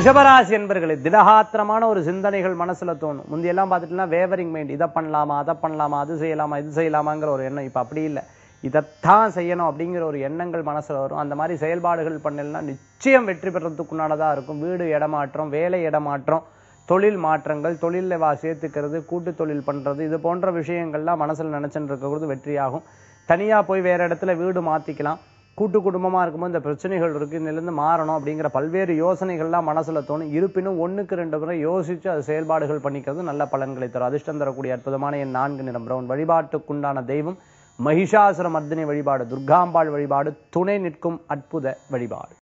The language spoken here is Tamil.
ரிஷபராசி என்பர்களே திடகாத்திரமான ஒரு சிந்தனைகள் மனசுல தோணும் முந்தியெல்லாம் பார்த்துட்டுனா வேவரிங் மைண்ட் இதை பண்ணலாமா அதை பண்ணலாமா அது செய்யலாமா இது செய்யலாமாங்கிற ஒரு எண்ணம் இப்ப அப்படி இல்லை இதைத்தான் செய்யணும் அப்படிங்கிற ஒரு எண்ணங்கள் மனசுல வரும் அந்த மாதிரி செயல்பாடுகள் பண்ணலன்னா நிச்சயம் வெற்றி பெறத்துக்குண்டானதா இருக்கும் வீடு இடமாற்றம் வேலை இடமாற்றம் தொழில் மாற்றங்கள் தொழிலில் வா சேர்த்துக்கிறது கூட்டு தொழில் பண்றது இது போன்ற விஷயங்கள்லாம் மனசுல நினைச்சுட்டு இருக்கிறது வெற்றியாகும் தனியா போய் வேற இடத்துல வீடு மாத்திக்கலாம் கூட்டு குடும்பமா இருக்கும்போது இந்த பிரச்சனைகள் இருக்கு இதுலேருந்து மாறணும் அப்படிங்கிற பல்வேறு யோசனைகள்லாம் மனசுல தோணும் இருப்பினும் ஒண்ணுக்கு ரெண்டு முறை யோசிச்சு அது செயல்பாடுகள் பண்ணிக்கிறது நல்ல பலன்களை தரும் அதிர்ஷ்டம் தரக்கூடிய அற்புதமான என் நான்கு நிறம் பிரவுன் வழிபாட்டுக்குண்டான தெய்வம் மகிஷாசுர மர்தினி வழிபாடு துர்காம்பாள் வழிபாடு துணை நிற்கும் அற்புத வழிபாடு